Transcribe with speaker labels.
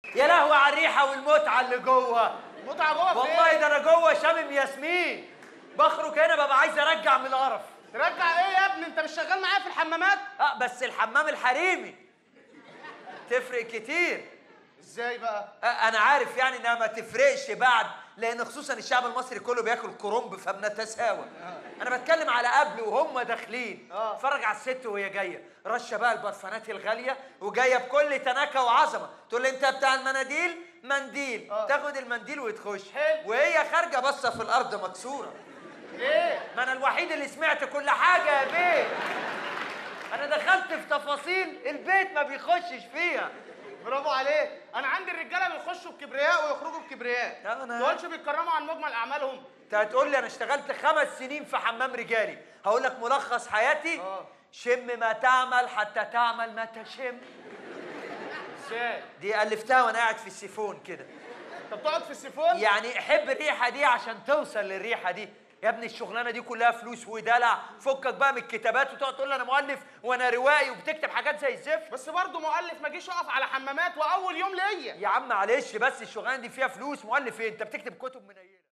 Speaker 1: يا لهوي على الريحه والمتعه اللي جوه
Speaker 2: متعه جوه في
Speaker 1: والله
Speaker 2: ايه؟
Speaker 1: ده انا جوه شامم ياسمين بخرج هنا ببقى عايز ارجع من القرف
Speaker 2: ترجع ايه يا ابني انت مش شغال معايا في الحمامات
Speaker 1: اه بس الحمام الحريمي تفرق كتير
Speaker 2: ازاي بقى
Speaker 1: آه انا عارف يعني انها ما تفرقش بعد لان خصوصا الشعب المصري كله بياكل كرنب فبنتساوى انا بتكلم على قبل وهم داخلين
Speaker 2: آه.
Speaker 1: اتفرج على الست وهي جايه رشه بقى البرفانات الغاليه وجايه بكل تناكه وعظمه تقول لي انت بتاع المناديل منديل
Speaker 2: آه.
Speaker 1: تاخد المنديل وتخش
Speaker 2: حلو.
Speaker 1: وهي خارجه باصه في الارض مكسوره
Speaker 2: ليه
Speaker 1: ما انا الوحيد اللي سمعت كل حاجه يا بيه انا دخلت في تفاصيل البيت ما بيخشش فيها
Speaker 2: برافو عليك انا عندي الرجاله بيخشوا بكبرياء ويخرجوا بكبرياء
Speaker 1: لا، أنا-
Speaker 2: ما تقولش بيتكرموا عن مجمل اعمالهم
Speaker 1: انت هتقول لي انا اشتغلت خمس سنين في حمام رجالي هقول لك ملخص حياتي
Speaker 2: آه.
Speaker 1: شم ما تعمل حتى تعمل ما تشم
Speaker 2: ازاي
Speaker 1: دي الفتها وانا قاعد في السيفون كده
Speaker 2: انت بتقعد في السيفون
Speaker 1: يعني احب الريحه دي عشان توصل للريحه دي يا ابني الشغلانه دي كلها فلوس ودلع فكك بقى من الكتابات وتقعد تقول لي انا مؤلف وانا روائي وبتكتب حاجات زي الزفت
Speaker 2: بس برضه مؤلف ما جيش يقف على حمامات واول يوم ليا
Speaker 1: يا عم معلش بس الشغلانه دي فيها فلوس مؤلف ايه انت بتكتب كتب منيله